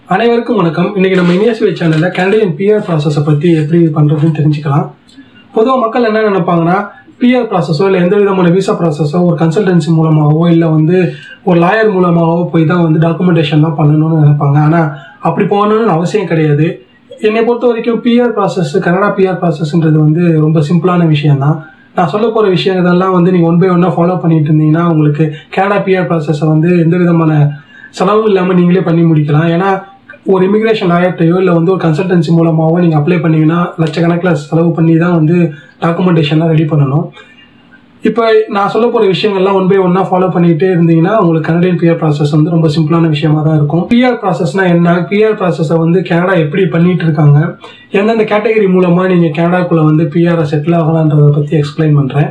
அனைவருக்கும் வணக்கம் இன்னைக்கு நம்ம இனியஸ்வே சேனல்ல கனடியன் பிஆர் ப்ராசஸை பத்தி எப்படி பண்றதுன்னு தெரிஞ்சுக்கலாம் பொதுவாக மக்கள் என்ன நினைப்பாங்கன்னா பிஆர் ப்ராசஸோ இல்லை எந்த விதமான விசா ப்ராசஸோ ஒரு கன்சல்டன்சி மூலமாகவோ இல்லை வந்து ஒரு லாயர் மூலமாகவோ போய் தான் வந்து டாக்குமெண்டேஷன்லாம் பண்ணணும்னு நினைப்பாங்க ஆனால் அப்படி போகணும்னு அவசியம் கிடையாது என்னை பொறுத்த வரைக்கும் பிஆர் ப்ராசஸ் கனடா பிஆர் ப்ராசஸ்ன்றது வந்து ரொம்ப சிம்பிளான விஷயம் தான் நான் சொல்ல போகிற விஷயங்கள்லாம் வந்து நீங்கள் ஒன் பை ஒன்னாக ஃபாலோ பண்ணிட்டு இருந்தீங்கன்னா உங்களுக்கு கனடா பிஆர் ப்ராசஸை வந்து எந்த விதமான செலவும் இல்லாமல் நீங்களே பண்ணி முடிக்கலாம் ஏன்னா ஒரு இமிகிரேஷன் லாயர்ட்டையோ இல்லை வந்து ஒரு கன்சல்டன்சி மூலமாகவோ நீங்கள் அப்ளை பண்ணீங்கன்னா லட்சக்கணக்கில் செலவு பண்ணி தான் வந்து டாக்குமெண்டேஷன்லாம் ரெடி பண்ணணும் இப்போ நான் சொல்ல போகிற விஷயங்கள்லாம் ஒன் பை ஒன்னாக ஃபாலோ பண்ணிகிட்டே இருந்தீங்கன்னா உங்களுக்கு கனடியன் பிஆர் ப்ராசஸ் வந்து ரொம்ப சிம்பிளான விஷயமா தான் இருக்கும் பிஆர் ப்ராசஸ்னா என்ன பிஆர் ப்ராசஸை வந்து கனடா எப்படி பண்ணிட்டு இருக்காங்க எந்தெந்த கேட்டகரி மூலமாக நீங்கள் கனடாக்குள்ளே வந்து பிஆரை செட்டில் ஆகலான்றதை பற்றி எக்ஸ்பிளைன் பண்ணுறேன்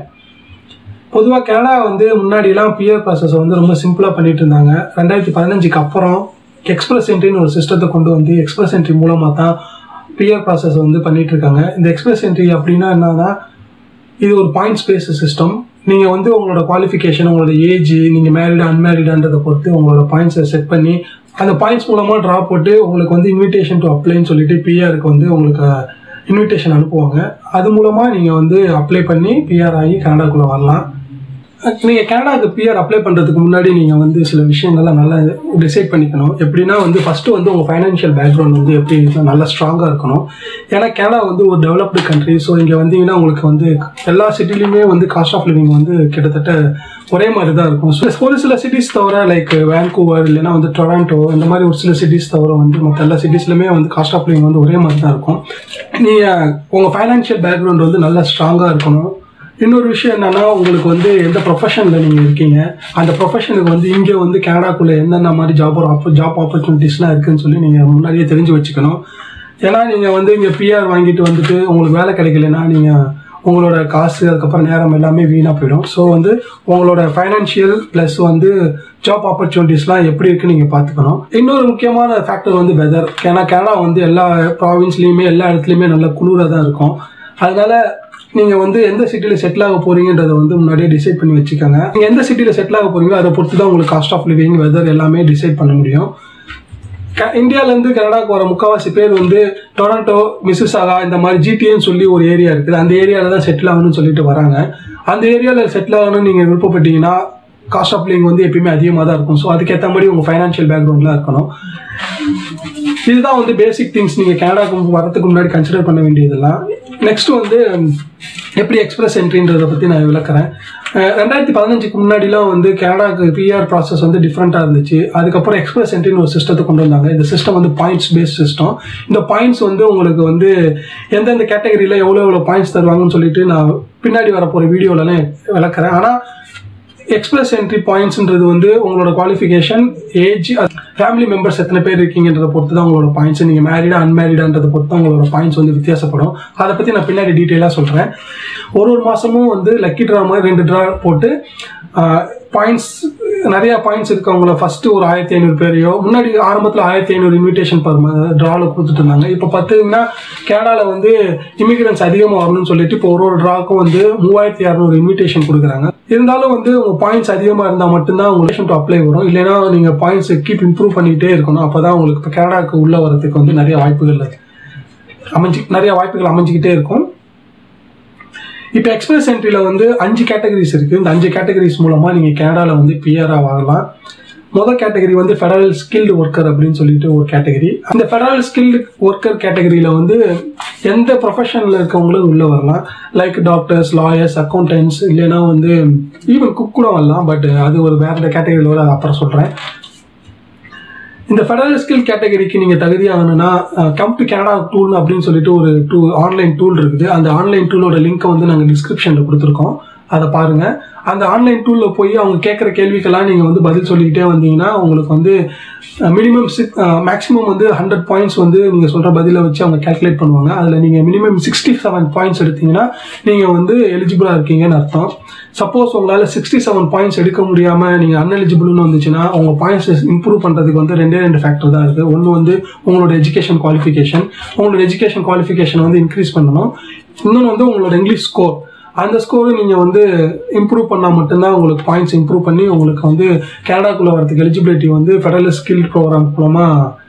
பொதுவாக கனடா வந்து முன்னாடிலாம் பிஆர் ப்ராசஸை வந்து ரொம்ப சிம்பிளாக பண்ணிட்டு இருந்தாங்க ரெண்டாயிரத்தி பதினஞ்சுக்கு அப்புறம் எக்ஸ்பிரஸ் என்ட்ரின்னு ஒரு சிஸ்டத்தை கொண்டு வந்து எக்ஸ்பிரஸ் என்ட்ரி மூலமாக தான் பிஆர் ப்ராசஸ் வந்து பண்ணிட்டு இருக்காங்க இந்த எக்ஸ்பிரஸ் என்ட்ரி அப்படின்னா என்னன்னா இது ஒரு பாயிண்ட்ஸ் பேஸ் சிஸ்டம் நீங்கள் வந்து உங்களோட குவாலிஃபிகேஷன் உங்களோட ஏஜ் நீங்கள் மேரிடு அன்மேரிடான்றதை பொறுத்து உங்களோட பாயிண்ட்ஸை செட் பண்ணி அந்த பாயிண்ட்ஸ் மூலமாக ட்ரா போட்டு உங்களுக்கு வந்து இன்விடேஷன் டு அப்ளைன்னு சொல்லிட்டு பிஆருக்கு வந்து உங்களுக்கு இன்விடேஷன் அனுப்புவாங்க அது மூலமாக நீங்கள் வந்து அப்ளை பண்ணி பிஆர் ஆகி கனடாக்குள்ளே வரலாம் நீங்கள் கனடாக்கு பிஆர் அப்ளை பண்ணுறதுக்கு முன்னாடி நீங்கள் வந்து சில விஷயங்கள்லாம் நல்லா டிசைட் பண்ணிக்கணும் எப்படின்னா வந்து ஃபஸ்ட்டு வந்து உங்கள் ஃபைனான்ஷியல் பேக்ரவுண்ட் வந்து எப்படி இருக்கணும் நல்லா ஸ்ட்ராங்காக இருக்கணும் ஏன்னா கனடா வந்து ஒரு டெவலப்டு கண்ட்ரி ஸோ இங்கே வந்தீங்கன்னா உங்களுக்கு வந்து எல்லா சிட்டிலையுமே வந்து காஸ்ட் ஆஃப் லிவிங் வந்து கிட்டத்தட்ட ஒரே மாதிரி தான் இருக்கும் ஸோ ஒரு சில சிட்டிஸ் தவிர லைக் வேன்கூவர் இல்லைன்னா வந்து டொராண்டோ இந்த மாதிரி ஒரு சில சிட்டிஸ் தவிர வந்து மற்ற எல்லா சிட்டிஸ்லையுமே வந்து காஸ்ட் ஆஃப் லிவிங் வந்து ஒரே மாதிரி தான் இருக்கும் நீங்கள் உங்கள் ஃபைனான்ஷியல் பேக்ரவுண்ட் வந்து நல்லா ஸ்ட்ராங்காக இருக்கணும் இன்னொரு விஷயம் என்னன்னா உங்களுக்கு வந்து எந்த ப்ரொஃபஷனில் நீங்கள் இருக்கீங்க அந்த ப்ரொஃபஷனுக்கு வந்து இங்கே வந்து கனடாக்குள்ளே என்னென்ன மாதிரி ஜாப் ஆப்ப ஜாப் ஆப்பர்ச்சுனிட்டிஸ்லாம் இருக்குன்னு சொல்லி நீங்கள் முன்னாடியே தெரிஞ்சு வச்சுக்கணும் ஏன்னா நீங்கள் வந்து இங்கே பிஆர் வாங்கிட்டு வந்துட்டு உங்களுக்கு வேலை கிடைக்கலன்னா நீங்கள் உங்களோட காசு அதுக்கப்புறம் நேரம் எல்லாமே வீணாக போயிடும் ஸோ வந்து உங்களோட ஃபைனான்ஷியல் ப்ளஸ் வந்து ஜாப் ஆப்பர்ச்சுனிட்டிஸ்லாம் எப்படி இருக்குன்னு நீங்கள் பார்த்துக்கணும் இன்னொரு முக்கியமான ஃபேக்டர் வந்து வெதர் ஏன்னா கனடா வந்து எல்லா ப்ராவின்ஸ்லேயுமே எல்லா இடத்துலையுமே நல்ல குளிராக தான் இருக்கும் அதனால நீங்கள் வந்து எந்த சிட்டியில் செட்டில் ஆக போறீங்கன்றதை வந்து முன்னாடியே டிசைட் பண்ணி வச்சுக்கோங்க நீங்கள் எந்த சிட்டியில் செட்டில் ஆக போறீங்களோ அதை பொறுத்து தான் உங்களுக்கு காஸ்ட் ஆஃப் லிவிங் வெதர் எல்லாமே டிசைட் பண்ண முடியும் க இந்தியாவிலேருந்து கனடாக்கு வர முக்கால்வாசி பேர் வந்து டொரண்டோ மிஸ்ஸிசாகா இந்த மாதிரி ஜிடிஏன்னு சொல்லி ஒரு ஏரியா இருக்குது அந்த ஏரியாவில் தான் செட்டில் ஆகணும்னு சொல்லிட்டு வராங்க அந்த ஏரியாவில் செட்டில் ஆகணும்னு நீங்கள் விருப்பப்பட்டீங்கன்னா காஸ்ட் ஆஃப் லிவிங் வந்து எப்பயுமே அதிகமாக தான் இருக்கும் ஸோ அதுக்கேற்ற மாதிரி உங்கள் ஃபைனான்ஷியல் பேக்ரவுண்ட்லாம் இருக்கணும் இதுதான் வந்து பேசிக் திங்ஸ் நீங்கள் கனடாக்கு வரதுக்கு முன்னாடி கன்சிடர் பண்ண வேண்டியதெல்லாம் நெக்ஸ்ட் வந்து எப்படி எக்ஸ்பிரஸ் என்ட்ரின்றதை பற்றி நான் விளக்குறேன் அஹ் ரெண்டாயிரத்தி பதினஞ்சுக்கு முன்னாடிலாம் வந்து கனடாக்கு பிஆர் ப்ராசஸ் வந்து டிஃப்ரெண்ட்டாக இருந்துச்சு அதுக்கப்புறம் எக்ஸ்பிரஸ் என்ட்ரின்னு ஒரு சிஸ்டத்தை கொண்டு வந்தாங்க இந்த சிஸ்டம் வந்து பாயிண்ட்ஸ் பேஸ்ட் சிஸ்டம் இந்த பாயிண்ட்ஸ் வந்து உங்களுக்கு வந்து எந்தெந்த கேட்டகரியில் எவ்வளோ எவ்வளோ பாயிண்ட்ஸ் தருவாங்கன்னு சொல்லிட்டு நான் பின்னாடி வரப்போகிற வீடியோலலாம் விளக்குறேன் ஆனால் எக்ஸ்பிரஸ் என்ட்ரி பாயிண்ட்ஸ்ன்றது வந்து உங்களோட குவாலிஃபிகேஷன் ஏஜ் ஃபேமிலி மெம்பர்ஸ் எத்தனை பேர் இருக்கீங்கன்றதை பொறுத்து தான் உங்களோட பாயிண்ட்ஸ் நீங்கள் மேரிடா அன்மேரிடான்றதை பொறுத்து தான் உங்களோட பாயிண்ட்ஸ் வந்து வித்தியாசப்படும் அதை பற்றி நான் பின்னாடி டீட்டெயிலாக சொல்கிறேன் ஒரு ஒரு மாதமும் வந்து லக்கி ட்ரா மாதிரி ரெண்டு ட்ரா போட்டு பாயிண்ட்ஸ் நிறைய பாயிண்ட்ஸ் இருக்கவங்கள ஃபர்ஸ்ட் ஒரு ஆயிரத்தி ஐநூறு பேரையோ முன்னாடி ஆரம்பத்தில் ஆயிரத்தி ஐநூறு இன்விடேஷன் பர் ட்ராவில் கொடுத்துட்டு இருந்தாங்க இப்போ பார்த்தீங்கன்னா கனடாவில் வந்து இமிகிரன்ஸ் அதிகமாக வரணும்னு சொல்லிட்டு இப்போ ஒரு ஒரு ட்ராக்கும் வந்து மூவாயிரத்தி இரநூறு இன்விடேஷன் கொடுக்குறாங்க இருந்தாலும் வந்து உங்கள் பாயிண்ட்ஸ் அதிகமாக இருந்தால் மட்டும்தான் உங்களுக்கு டு அப்ளை வரும் இல்லைன்னா நீங்கள் பாயிண்ட்ஸ் கீப் இம்ப்ரூவ் பண்ணிகிட்டே இருக்கணும் அப்போ தான் உங்களுக்கு இப்போ கனடாக்கு உள்ளே வரதுக்கு வந்து நிறைய வாய்ப்புகள் இருக்கு. அமைஞ்சு நிறைய வாய்ப்புகள் அமைஞ்சிக்கிட்டே இருக்கும் இப்போ எக்ஸ்பிரஸ் என்ட்ரியில் வந்து அஞ்சு கேட்டகரிஸ் இருக்குது இந்த அஞ்சு கேட்டகரிஸ் மூலமாக நீங்கள் கனடாவில் வந்து பிஆராக வாங்கலாம் முதல் கேட்டகரி வந்து ஃபெடரல் ஸ்கில்டு ஒர்க்கர் அப்படின்னு சொல்லிட்டு ஒரு கேட்டகரி அந்த ஃபெடரல் ஸ்கில்டு ஒர்க்கர் கேட்டகரியில் வந்து எந்த ப்ரொஃபஷனில் இருக்கவங்களும் உள்ளே வரலாம் லைக் டாக்டர்ஸ் லாயர்ஸ் அக்கௌண்டன்ட்ஸ் இல்லைன்னா வந்து ஈவன் குக் கூட வரலாம் பட் அது ஒரு வேற கேட்டகரியில் வர அதை அப்புறம் சொல்கிறேன் இந்த ஃபெடரல் ஸ்கில் கேட்டகரிக்கு நீங்கள் தகுதியாகணும்னா கம் டு கனடா டூல் அப்படின்னு சொல்லிட்டு ஒரு டூ ஆன்லைன் டூல் இருக்குது அந்த ஆன்லைன் டூலோட லிங்க்கை வந்து நாங்கள் டிஸ்கிரிப்ஷனில் கொடுத்துருக்கோம் அதை பாருங்கள் அந்த ஆன்லைன் டூலில் போய் அவங்க கேட்குற கேள்விக்கெல்லாம் நீங்கள் வந்து பதில் சொல்லிக்கிட்டே வந்தீங்கன்னா உங்களுக்கு வந்து மினிமம் சிக் மேக்ஸிமம் வந்து ஹண்ட்ரட் பாயிண்ட்ஸ் வந்து நீங்கள் சொல்கிற பதிலை வச்சு அவங்க கேல்குலேட் பண்ணுவாங்க அதில் நீங்கள் மினிமம் சிக்ஸ்டி செவன் பாயிண்ட்ஸ் எடுத்தீங்கன்னா நீங்கள் வந்து எலிஜிபிளாக இருக்கீங்கன்னு அர்த்தம் சப்போஸ் உங்களால் சிக்ஸ்டி செவன் பாயிண்ட்ஸ் எடுக்க முடியாமல் நீங்கள் அன்எலிஜிபிள்னு வந்துச்சுன்னா உங்கள் பாயிண்ட்ஸ் இம்ப்ரூவ் பண்ணுறதுக்கு வந்து ரெண்டே ரெண்டு ஃபேக்டர் தான் இருக்குது ஒன்று வந்து உங்களோட எஜுகேஷன் குவாலிஃபிகேஷன் உங்களோட எஜுகேஷன் குவாலிஃபிகேஷன் வந்து இன்க்ரீஸ் பண்ணணும் இன்னொன்று வந்து உங்களோட இங்கிலீஷ் ஸ்கோர் அந்த ஸ்கோரை நீங்கள் வந்து இம்ப்ரூவ் பண்ணால் மட்டும்தான் உங்களுக்கு பாயிண்ட்ஸ் இம்ப்ரூவ் பண்ணி உங்களுக்கு வந்து கனடாக்குள்ளே வரதுக்கு எலிஜிபிலிட்டி வந்து ஃபெடரல் ஸ்கில் ப்ரோக்ராம் மூலமாக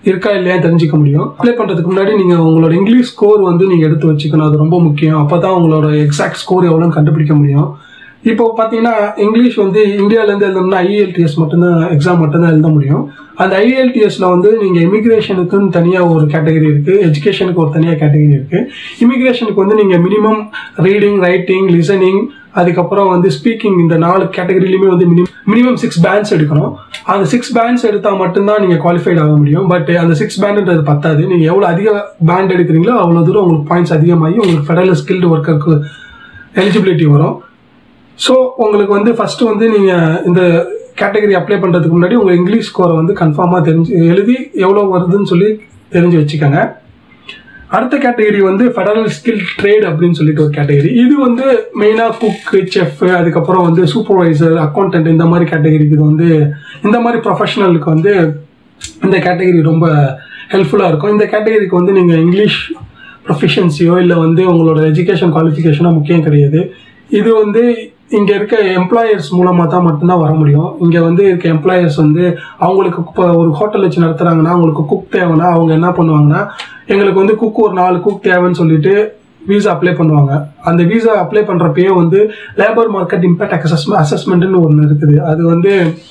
இருக்கா இல்லையா தெரிஞ்சுக்க முடியும் அப்ளை பண்ணுறதுக்கு முன்னாடி நீங்கள் உங்களோட இங்கிலீஷ் ஸ்கோர் வந்து நீங்கள் எடுத்து வச்சுக்கணும் அது ரொம்ப முக்கியம் அப்போ தான் உங்களோட எக்ஸாக்ட் ஸ்கோர் எவ்வளோன்னு கண்டுபிடிக்க முடியும் இப்போ பார்த்தீங்கன்னா இங்கிலீஷ் வந்து இந்தியாவிலேருந்து எழுதணும்னா ஐஎல்டிஎஸ் மட்டும்தான் எக்ஸாம் மட்டும்தான் எழுத முடியும் அந்த ஐஎல்டிஎஸ்ல வந்து நீங்கள் இமிகிரேஷனுக்குன்னு தனியாக ஒரு கேட்டகரி இருக்குது எஜுகேஷனுக்கு ஒரு தனியாக கேட்டகரி இருக்குது இமிகிரேஷனுக்கு வந்து நீங்கள் மினிமம் ரீடிங் ரைட்டிங் லிசனிங் அதுக்கப்புறம் வந்து ஸ்பீக்கிங் இந்த நாலு கேட்டகரியிலுமே வந்து மினிமம் மினிமம் சிக்ஸ் பேண்ட்ஸ் எடுக்கணும் அந்த சிக்ஸ் பேண்ட்ஸ் எடுத்தால் மட்டும்தான் நீங்கள் குவாலிஃபைட் ஆக முடியும் பட் அந்த சிக்ஸ் பேண்டுன்றது பத்தாது நீங்கள் எவ்வளோ அதிக பேண்ட் எடுக்கிறீங்களோ அவ்வளோ தூரம் உங்களுக்கு பாயிண்ட்ஸ் அதிகமாகி உங்களுக்கு ஃபெடரல் ஸ்கில்டு ஒர்க்கருக்கு எலிஜிபிலிட்டி வரும் ஸோ உங்களுக்கு வந்து ஃபஸ்ட்டு வந்து நீங்கள் இந்த கேட்டகரி அப்ளை பண்ணுறதுக்கு முன்னாடி உங்கள் இங்கிலீஷ் ஸ்கோரை வந்து கன்ஃபார்மாக தெரிஞ்சு எழுதி எவ்வளோ வருதுன்னு சொல்லி தெரிஞ்சு வச்சுக்கோங்க அடுத்த கேட்டகரி வந்து ஃபெடரல் ஸ்கில் ட்ரேட் அப்படின்னு சொல்லிட்டு ஒரு கேட்டகரி இது வந்து மெயினாக குக்கு செஃப் அதுக்கப்புறம் வந்து சூப்பர்வைசர் அக்கௌண்டன்ட் இந்த மாதிரி கேட்டகரிக்கு இது வந்து இந்த மாதிரி ப்ரொஃபஷனலுக்கு வந்து இந்த கேட்டகரி ரொம்ப ஹெல்ப்ஃபுல்லாக இருக்கும் இந்த கேட்டகரிக்கு வந்து நீங்கள் இங்கிலீஷ் ப்ரொஃபிஷியன்சியோ இல்லை வந்து உங்களோட எஜுகேஷன் குவாலிஃபிகேஷனோ முக்கியம் கிடையாது இது வந்து இங்கே இருக்க எம்ப்ளாயர்ஸ் மூலமாக தான் மட்டும்தான் வர முடியும் இங்கே வந்து இருக்க எம்ப்ளாயர்ஸ் வந்து அவங்களுக்கு இப்போ ஒரு ஹோட்டல் வச்சு நடத்துகிறாங்கன்னா அவங்களுக்கு குக் தேவைன்னா அவங்க என்ன பண்ணுவாங்கன்னா எங்களுக்கு வந்து குக் ஒரு நாலு குக் தேவைன்னு சொல்லிட்டு வீசா அப்ளை பண்ணுவாங்க அந்த வீசா அப்ளை பண்ணுறப்பயே வந்து லேபர் மார்க்கெட் இம்பேக்ட் அசஸ்மெண்ட் அசஸ்மெண்ட்னு ஒன்று இருக்குது அது வந்து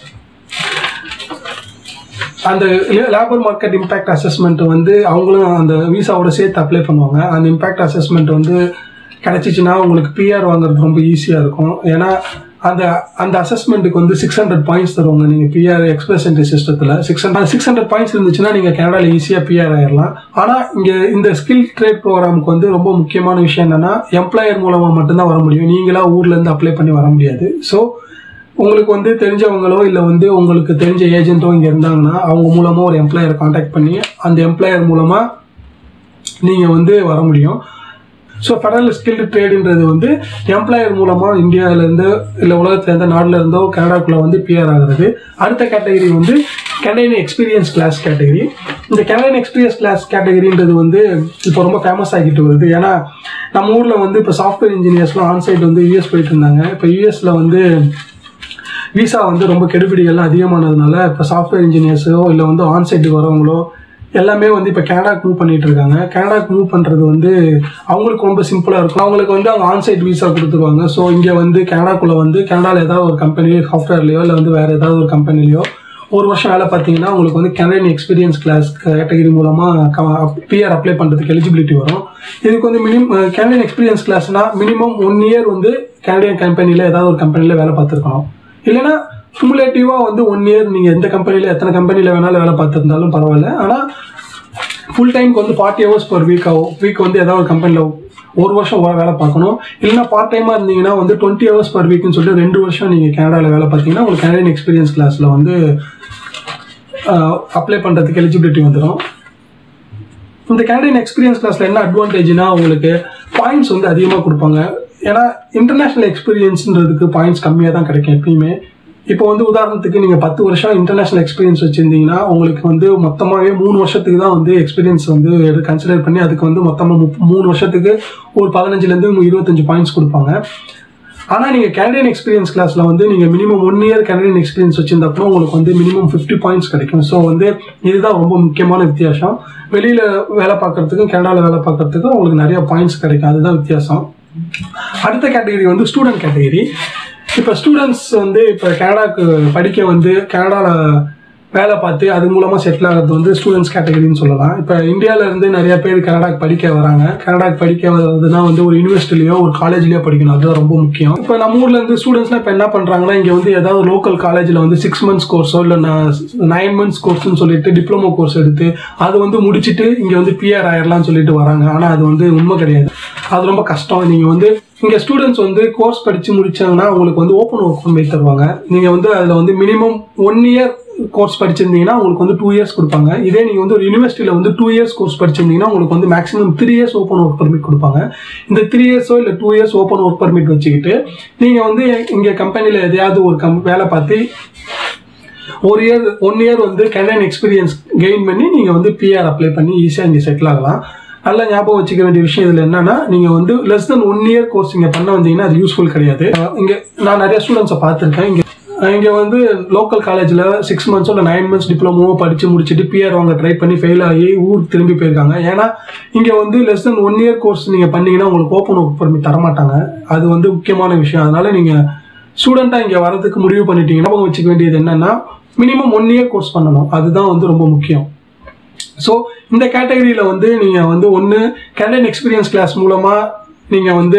அந்த லேபர் மார்க்கெட் இம்பேக்ட் அசஸ்மெண்ட் வந்து அவங்களும் அந்த விசாவோட சேர்த்து அப்ளை பண்ணுவாங்க அந்த இம்பேக்ட் அசஸ்மெண்ட் வந்து கிடைச்சிச்சுன்னா உங்களுக்கு பிஆர் வாங்குறது ரொம்ப ஈஸியாக இருக்கும் ஏன்னா அந்த அந்த அசஸ்மெண்ட்டுக்கு வந்து சிக்ஸ் ஹண்ட்ரட் பாயிண்ட்ஸ் தருவாங்க நீங்கள் பிஆர் எக்ஸ்பிரஸ் என்ட்ரி சிஸ்டத்தில் six hundred six hundred points இருந்துச்சுன்னா நீங்கள் கனடாவில் ஈஸியாக பிஆர் ஆயிடலாம் ஆனால் இங்கே இந்த ஸ்கில் ட்ரேட் ப்ரோக்ராமுக்கு வந்து ரொம்ப முக்கியமான விஷயம் என்னென்னா எம்ப்ளாயர் மூலமாக மட்டும்தான் வர முடியும் நீங்களாக ஊர்லேருந்து அப்ளை பண்ணி வர முடியாது ஸோ உங்களுக்கு வந்து தெரிஞ்சவங்களோ இல்லை வந்து உங்களுக்கு தெரிஞ்ச ஏஜென்ட்டோ இங்கே இருந்தாங்கன்னா அவங்க மூலமாக ஒரு எம்ப்ளாயரை காண்டாக்ட் பண்ணி அந்த எம்ப்ளாயர் மூலமாக நீங்கள் வந்து வர முடியும் ஸோ ஃபெடரல் ஸ்கில்டு ட்ரேடுன்றது வந்து எம்ப்ளாயர் மூலமாக இந்தியாவிலேருந்து இல்லை உலகத்தில் எந்த நாட்டில் இருந்தோ கனடாக்குள்ளே வந்து பிஆர் ஆகுறது அடுத்த கேட்டகரி வந்து கனடியன் எக்ஸ்பீரியன்ஸ் கிளாஸ் கேட்டகரி இந்த கனடியன் எக்ஸ்பீரியன்ஸ் கிளாஸ் கேட்டகரின்றது வந்து இப்போ ரொம்ப ஃபேமஸ் ஆகிட்டு வருது ஏன்னா நம்ம ஊரில் வந்து இப்போ சாஃப்ட்வேர் இன்ஜினியர்ஸ்லாம் ஆன்சைட் வந்து யூஎஸ் போயிட்டு இருந்தாங்க இப்போ யூஎஸில் வந்து விசா வந்து ரொம்ப கெடுபிடிகள்லாம் அதிகமானதுனால இப்போ சாஃப்ட்வேர் இன்ஜினியர்ஸோ இல்லை வந்து ஆன்சைட்டுக்கு வரவங்களோ எல்லாமே வந்து இப்போ கனடாக்கு மூவ் பண்ணிட்டு இருக்காங்க கனடாக்கு மூவ் பண்ணுறது வந்து அவங்களுக்கு ரொம்ப சிம்பிளாக இருக்கும் அவங்களுக்கு வந்து அவங்க ஆன்சைட் விசா கொடுத்துருவாங்க ஸோ இங்கே வந்து கனடாக்குள்ளே வந்து கனடாவில் ஏதாவது ஒரு கம்பெனியோ சாஃப்ட்வேர்லையோ இல்லை வந்து வேறு ஏதாவது ஒரு கம்பெனிலையோ ஒரு வருஷம் வேலை பார்த்தீங்கன்னா உங்களுக்கு வந்து கனடியன் எக்ஸ்பீரியன்ஸ் கிளாஸ் கேட்டகரி மூலமாக பிஆர் அப்ளை பண்ணுறதுக்கு எலிஜிபிலிட்டி வரும் இதுக்கு வந்து மினிமம் கனடியன் எக்ஸ்பீரியன்ஸ் கிளாஸ்னால் மினிமம் ஒன் இயர் வந்து கனடியன் கம்பெனியில் ஏதாவது ஒரு கம்பெனியில் வேலை பார்த்துருக்கணும் இல்லைன்னா குமுலேட்டிவாக வந்து ஒன் இயர் நீங்கள் எந்த கம்பெனியில் எத்தனை கம்பெனியில் வேணாலும் வேலை பார்த்துருந்தாலும் பரவாயில்ல ஆனால் ஃபுல் டைம்க்கு வந்து ஃபார்ட்டி ஹவர்ஸ் பர் வீக் ஆகும் வீக் வந்து ஏதாவது ஒரு கம்பெனியில் ஒரு வருஷம் வ- வேலை பார்க்கணும் இல்லைன்னா பார்ட் டைமாக இருந்தீங்கன்னா வந்து டுவெண்ட்டி ஹவர்ஸ் பர் வீக்னு சொல்லிட்டு ரெண்டு வருஷம் நீங்கள் கனடாவில் வேலை பார்த்தீங்கன்னா உங்களுக்கு கனடியன் எக்ஸ்பீரியன்ஸ் கிளாஸில் வந்து அப்ளை பண்ணுறதுக்கு எலிஜிபிலிட்டி வந்துடும் இந்த கனடியன் எக்ஸ்பீரியன்ஸ் கிளாஸில் என்ன அட்வான்டேஜ்னா உங்களுக்கு பாயிண்ட்ஸ் வந்து அதிகமாக கொடுப்பாங்க ஏன்னா இன்டர்நேஷ்னல் எக்ஸ்பீரியன்ஸ்ன்றதுக்கு பாயிண்ட்ஸ் கம்மியாக தான் கிடைக்கும் எப்பயுமே இப்போ வந்து உதாரணத்துக்கு நீங்கள் பத்து வருஷம் இன்டர்நேஷ்னல் எக்ஸ்பீரியன்ஸ் வச்சுருந்தீங்கன்னா உங்களுக்கு வந்து மொத்தமாகவே மூணு வருஷத்துக்கு தான் வந்து எக்ஸ்பீரியன்ஸ் வந்து கன்சிடர் பண்ணி அதுக்கு வந்து மொத்தமாக மூணு வருஷத்துக்கு ஒரு பதினஞ்சுலேருந்து இருபத்தஞ்சு பாயிண்ட்ஸ் கொடுப்பாங்க ஆனால் நீங்கள் கனடியன் எக்ஸ்பீரியன்ஸ் கிளாஸில் வந்து நீங்கள் minimum one year Canadian experience வச்சிருந்தப்போ உங்களுக்கு வந்து மினிமம் ஃபிஃப்டி பாயிண்ட்ஸ் கிடைக்கும் ஸோ வந்து இதுதான் ரொம்ப முக்கியமான வித்தியாசம் வெளியில் வேலை பார்க்கறதுக்கும் கனடாவில் வேலை பார்க்கறதுக்கும் உங்களுக்கு நிறைய பாயிண்ட்ஸ் கிடைக்கும் அதுதான் வித்தியாசம் அடுத்த கேட்டகரி வந்து ஸ்டூடெண்ட் கேட்டகரி இப்போ ஸ்டூடெண்ட்ஸ் வந்து இப்போ கனடாக்கு படிக்க வந்து கனடாவில் வேலை பார்த்து அது மூலமாக செட்டில் ஆகிறது வந்து ஸ்டூடெண்ட்ஸ் கேட்டகரின்னு சொல்லலாம் இப்போ இந்தியாவில இருந்து நிறைய பேர் கனடாக்கு படிக்க வராங்க கனடாக்கு படிக்க வர்றதுனா வந்து ஒரு யூனிவர்சிட்டிலையோ ஒரு காலேஜ்லேயோ படிக்கணும் அதுதான் ரொம்ப முக்கியம் இப்போ நம்ம ஊர்ல இருந்து ஸ்டூடெண்ட்ஸ்லாம் இப்போ என்ன பண்ணுறாங்கன்னா இங்கே வந்து ஏதாவது லோக்கல் காலேஜில் வந்து சிக்ஸ் மந்த்ஸ் கோர்ஸோ இல்லை நைன் மந்த்ஸ் கோர்ஸ்னு சொல்லிட்டு டிப்ளமோ கோர்ஸ் எடுத்து அது வந்து முடிச்சுட்டு இங்கே வந்து பிஆர் ஆயிரலாம்னு சொல்லிட்டு வராங்க ஆனால் அது வந்து உண்மை கிடையாது அது ரொம்ப கஷ்டம் நீங்கள் வந்து இங்கே ஸ்டூடெண்ட்ஸ் வந்து கோர்ஸ் படித்து முடிச்சாங்கன்னா உங்களுக்கு வந்து ஓப்பன் ஒர்க் பண்ணி தருவாங்க நீங்கள் வந்து அதில் வந்து மினிமம் ஒன் இயர் கோர்ஸ் படிச்சிருந்தீங்கன்னா உங்களுக்கு வந்து டூ இயர்ஸ் கொடுப்பாங்க இதே நீங்கள் வந்து ஒரு யூனிவர்சிட்டியில் வந்து டூ இயர்ஸ் கோர்ஸ் படிச்சிருந்தீங்கன்னா உங்களுக்கு வந்து maximum three years open work permit கொடுப்பாங்க இந்த த்ரீ இயர்ஸோ இல்லை two years open work permit வச்சுக்கிட்டு நீங்கள் வந்து இங்கே கம்பெனியில் எதையாவது ஒரு கம் வேலை பார்த்து ஒரு இயர் ஒன் இயர் வந்து கனடியன் எக்ஸ்பீரியன்ஸ் கெயின் பண்ணி நீங்கள் வந்து பிஆர் அப்ளை பண்ணி ஈஸியாக இங்கே செட்டில் ஆகலாம் நல்லா ஞாபகம் வச்சுக்க வேண்டிய விஷயம் இதில் என்னன்னா நீங்கள் வந்து less than one year course இங்கே பண்ண வந்தீங்கன்னா அது யூஸ்ஃபுல் கிடையாது அஹ் இங்கே நான் நிறைய ஸ்டூடெண்ட்ஸை பார்த்துருக்கேன் இங்கே இங்கே வந்து லோக்கல் காலேஜில் சிக்ஸ் மந்த்ஸோ இல்லை நைன் மந்த்ஸ் டிப்ளமோவோ படித்து முடிச்சுட்டு பிஆர் வாங்க ட்ரை பண்ணி ஃபெயில் ஆகி ஊர் திரும்பி போயிருக்காங்க ஏன்னா இங்கே வந்து less than one year course நீங்கள் பண்ணீங்கன்னா உங்களுக்கு ஓப்பன் ஒர்க் பர்மிட் தரமாட்டாங்க அது வந்து முக்கியமான விஷயம் அதனால நீங்கள் ஸ்டூடெண்ட்டாக இங்கே வரதுக்கு முடிவு பண்ணிட்டீங்கன்னா அவங்க வச்சுக்க வேண்டியது என்னென்னா மினிமம் ஒன் இயர் கோர்ஸ் பண்ணணும் அதுதான் வந்து ரொம்ப முக்கியம் ஸோ இந்த கேட்டகரியில் வந்து நீங்கள் வந்து ஒன்று கேண்டிடேட் எக்ஸ்பீரியன்ஸ் கிளாஸ் மூலமாக நீங்கள் வந்து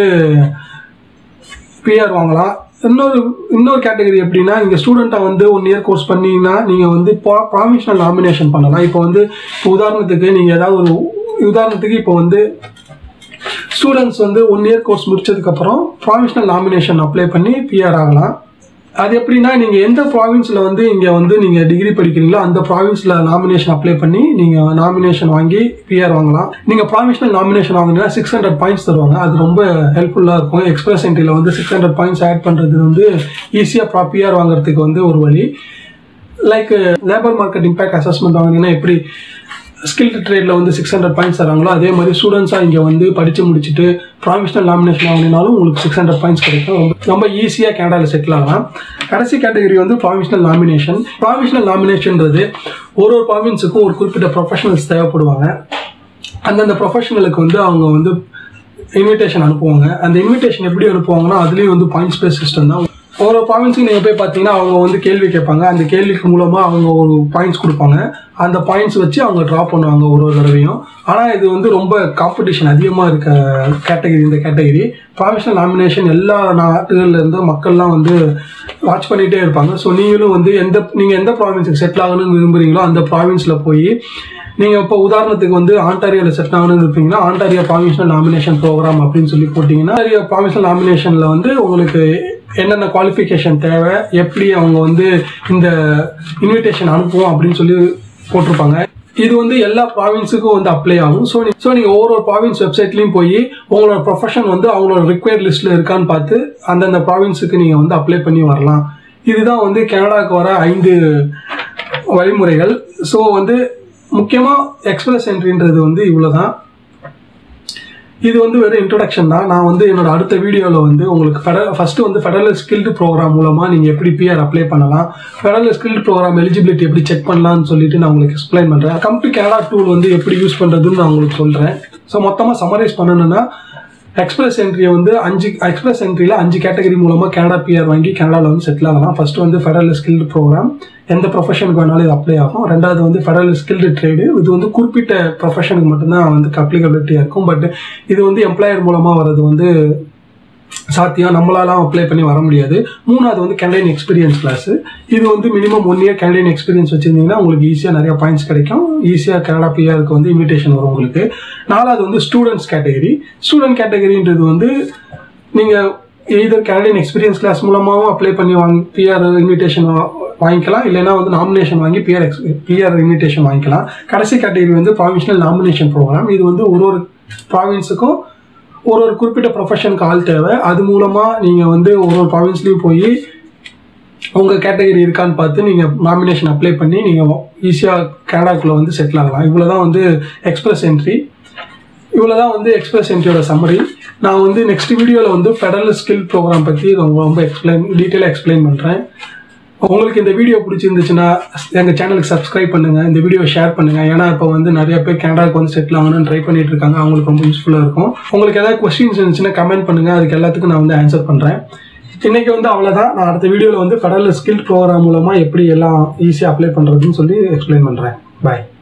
பிஆர் வாங்கலாம் இன்னொரு இன்னொரு கேட்டகரி எப்படின்னா நீங்கள் ஸ்டூடெண்ட்டாக வந்து ஒன் இயர் கோர்ஸ் பண்ணீங்கன்னா நீங்கள் வந்து ப்ராவிஷனல் நாமினேஷன் பண்ணலாம் இப்போ வந்து இப்போ உதாரணத்துக்கு நீங்கள் ஏதாவது ஒரு உதாரணத்துக்கு இப்போ வந்து ஸ்டூடெண்ட்ஸ் வந்து ஒன் இயர் கோர்ஸ் முடிச்சதுக்கப்புறம் ப்ராவிஷனல் நாமினேஷன் அப்ளை பண்ணி பிஆர் ஆகலாம் அது எப்படின்னா நீங்கள் எந்த ப்ராவின்ஸில் வந்து இங்கே வந்து நீங்கள் டிகிரி படிக்கிறீங்களோ அந்த ப்ராவின்ஸில் நாமினேஷன் அப்ளை பண்ணி நீங்கள் நாமினேஷன் வாங்கி பிஆர் வாங்கலாம் நீங்கள் ப்ராவிஷனல் நாமினேஷன் வாங்கினா சிக்ஸ் ஹண்ட்ரட் பாயிண்ட்ஸ் தருவாங்க அது ரொம்ப ஹெல்ப்ஃபுல்லாக இருக்கும் எக்ஸ்பிரஸ் என்ட்ரியில் வந்து சிக்ஸ் ஹண்ட்ரட் பாயிண்ட்ஸ் ஆட் பண்ணுறது வந்து ஈஸியாக ப்ரா பிஆர் வாங்குறதுக்கு வந்து ஒரு வழி like labour market impact assessment வாங்கினீங்கன்னா எப்படி ஸ்கில்டு ட்ரேடில் வந்து சிக்ஸ் ஹண்ட்ரட் பாயிண்ட்ஸ் தராங்களோ அதே மாதிரி ஸ்டூடெண்ட்ஸாக இங்கே வந்து படித்து முடிச்சுட்டு ப்ராவிஷனல் நாமினேஷன் வாங்கினாலும் உங்களுக்கு சிக்ஸ் ஹண்ட்ரட் பாயிண்ட்ஸ் கிடைக்கும் ரொம்ப ரொம்ப ஈஸியாக கேனடாவில் செட்டில் ஆகலாம் கடைசி கேட்டகரி வந்து ப்ராவிஷனல் நாமினேஷன் ப்ராவிஷனல் நாமினேஷன்றது ஒரு ஒரு ப்ராவின்ஸுக்கும் ஒரு குறிப்பிட்ட ப்ரொஃபஷனல்ஸ் தேவைப்படுவாங்க அந்தந்த ப்ரொஃபஷனலுக்கு வந்து அவங்க வந்து இன்விடேஷன் அனுப்புவாங்க அந்த இன்விடேஷன் எப்படி அனுப்புவாங்கன்னா அதுலேயும் வந்து பாயிண்ட்ஸ் பேஸ் சிஸ்டம் தான் ஒரு ப்ராவின்ஸுக்கு நீங்கள் போய் பார்த்தீங்கன்னா அவங்க வந்து கேள்வி கேட்பாங்க அந்த கேள்விக்கு மூலமாக அவங்க ஒரு பாயிண்ட்ஸ் கொடுப்பாங்க அந்த பாயிண்ட்ஸ் வச்சு அவங்க ட்ரா பண்ணுவாங்க ஒரு ஒரு தடவையும் ஆனால் இது வந்து ரொம்ப காம்படிஷன் அதிகமாக இருக்க கேட்டகரி இந்த கேட்டகரி ப்ராவிஷனல் நாமினேஷன் எல்லா நாட்டுகள்ல இருந்து மக்கள்லாம் வந்து வாட்ச் பண்ணிகிட்டே இருப்பாங்க ஸோ நீங்களும் வந்து எந்த நீங்கள் எந்த ப்ராவின்ஸுக்கு செட்டில் ஆகணும்னு விரும்புகிறீங்களோ அந்த ப்ராவின்ஸில் போய் நீங்கள் இப்போ உதாரணத்துக்கு வந்து ஆண்டாரியோவில் செட் ஆகணும்னு இருப்பீங்கன்னா ஆண்டாரியோ ப்ராவிஷனல் நாமினேஷன் ப்ரோக்ராம் அப்படின்னு சொல்லி போட்டிங்கன்னா ஆண்டாரியோ ப்ராவிஷனல் நாமினேஷனில் வந்து உங்களுக்கு என்னென்ன குவாலிஃபிகேஷன் தேவை எப்படி அவங்க வந்து இந்த இன்விடேஷன் அனுப்புவோம் அப்படின்னு சொல்லி போட்டிருப்பாங்க இது வந்து எல்லா ப்ராவின்ஸுக்கும் வந்து அப்ளை ஆகும் ஸோ ஸோ நீங்கள் ஒவ்வொரு ப்ராவின்ஸ் வெப்சைட்லையும் போய் உங்களோட ப்ரொஃபஷன் வந்து அவங்களோட ரிக்வயர்ட் லிஸ்ட்டில் இருக்கான்னு பார்த்து அந்தந்த ப்ராவின்ஸுக்கு நீங்கள் வந்து அப்ளை பண்ணி வரலாம் இதுதான் வந்து கனடாவுக்கு வர ஐந்து வழிமுறைகள் ஸோ வந்து முக்கியமாக எக்ஸ்பிரஸ் என்ட்ரின்றது வந்து இவ்வளோ தான் இது வந்து வெறும் இன்ட்ரொடக்ஷன் தான் நான் வந்து என்னோட அடுத்த வீடியோவில் வந்து உங்களுக்கு ஃபெடரல் ஃபஸ்ட்டு வந்து ஃபெடரல் ஸ்கில்டு ப்ரோக்ராம் மூலமாக நீங்கள் எப்படி பிஆர் அப்ளை பண்ணலாம் ஃபெடரல் ஸ்கில்டு ப்ரோக்ராம் எலிஜிபிலிட்டி எப்படி செக் பண்ணலாம்னு சொல்லிட்டு நான் உங்களுக்கு எக்ஸ்பிளைன் பண்ணுறேன் கம் டு கேரளா டூல் வந்து எப்படி யூஸ் பண்ணுறதுன்னு நான் உங்களுக்கு சொல்கிறேன் ஸோ மொத்தமாக சமரைஸ் பண்ணணும்னா எக்ஸ்பிரஸ் என்ட்ரியை வந்து அஞ்சு எக்ஸ்பிரஸ் என்ட்ரியில் அஞ்சு கேட்டகரி மூலமாக கனடா பிஆர் வாங்கி கனடாவில் வந்து செட்டில் ஆகலாம் ஃபர்ஸ்ட் வந்து ஃபெடரல் ஸ்கில்டு ப்ரோக்ராம் எந்த ப்ரொஃபஷனுக்கு வேணாலும் இது அப்ளை ஆகும் ரெண்டாவது வந்து ஃபெடரல் ஸ்கில்டு ட்ரேடு இது வந்து குறிப்பிட்ட ப்ரொஃபஷனுக்கு மட்டும்தான் வந்து அப்ளிகபிலிட்டியாக இருக்கும் பட் இது வந்து எம்ப்ளாயர் மூலமாக வர்றது வந்து சாத்தியம் நம்மளாலாம் அப்ளை பண்ணி வர முடியாது மூணாவது வந்து கேண்டிடேட் எக்ஸ்பீரியன்ஸ் கிளாஸ் இது வந்து minimum one year candidate experience வச்சிருந்தீங்கன்னா உங்களுக்கு ஈஸியாக நிறைய பாயிண்ட்ஸ் கிடைக்கும் ஈஸியாக கனடா பிஆருக்கு வந்து இன்விடேஷன் வரும் உங்களுக்கு நாலாவது வந்து ஸ்டூடெண்ட்ஸ் கேட்டகரி ஸ்டூடெண்ட் கேட்டகரின்றது வந்து நீங்கள் எய்தர் கேண்டிடேட் எக்ஸ்பீரியன்ஸ் கிளாஸ் மூலமாகவும் அப்ளை பண்ணி வாங்கி பிஆர் இன்விடேஷன் வாங்கிக்கலாம் இல்லைனா வந்து நாமினேஷன் வாங்கி பிஆர் எக்ஸ் பிஆர் இன்விடேஷன் வாங்கிக்கலாம் கடைசி கேட்டகரி வந்து ப்ராவிஷனல் நாமினேஷன் ப்ரோக்ராம் இது வந்து ஒரு ஒரு ப்ராவின்ஸுக்கும் ஒரு ஒரு குறிப்பிட்ட ப்ரொஃபஷனுக்கு ஆள் தேவை அது மூலமாக நீங்கள் வந்து ஒரு ஒரு ப்ராவின்ஸ்லேயும் போய் உங்கள் கேட்டகரி இருக்கான்னு பார்த்து நீங்கள் நாமினேஷன் அப்ளை பண்ணி நீங்கள் ஈஸியாக கனடாக்குள்ளே வந்து செட்டில் ஆகலாம் இவ்வளோ தான் வந்து எக்ஸ்பிரஸ் என்ட்ரி இவ்வளோ தான் வந்து எக்ஸ்பிரஸ் என்ட்ரியோட சம்மரி நான் வந்து நெக்ஸ்ட் வீடியோவில் வந்து ஃபெடரல் ஸ்கில் ப்ரோக்ராம் பற்றி ரொம்ப ரொம்ப எக்ஸ்பிளைன் டீட்டெயிலாக எக்ஸ்பிளைன் பண்ணுறேன் உங்களுக்கு இந்த வீடியோ பிடிச்சிருந்துச்சுன்னா எங்கள் சேனலுக்கு சப்ஸ்கிரைப் பண்ணுங்கள் இந்த வீடியோ ஷேர் பண்ணுங்கள் ஏன்னா இப்போ வந்து நிறைய பேர் கனடாக்கு வந்து செட்டில் ஆகணும்னு ட்ரை பண்ணிட்டு இருக்காங்க அவங்களுக்கு ரொம்ப யூஸ்ஃபுல்லாக இருக்கும் உங்களுக்கு ஏதாவது கொஸ்டின்ஸ் இருந்துச்சுன்னா கமெண்ட் பண்ணுங்கள் அதுக்கு எல்லாத்துக்கும் நான் வந்து ஆன்சர் பண்ணுறேன் இன்னைக்கு வந்து அவ்வளோதான் நான் அடுத்த வீடியோவில் வந்து ஃபெடரல் ஸ்கில் ப்ரோக்ராம் மூலமாக எப்படி எல்லாம் ஈஸியாக அப்ளை பண்ணுறதுன்னு சொல்லி எக்ஸ்பிளைன் பண்ணுறேன் பாய்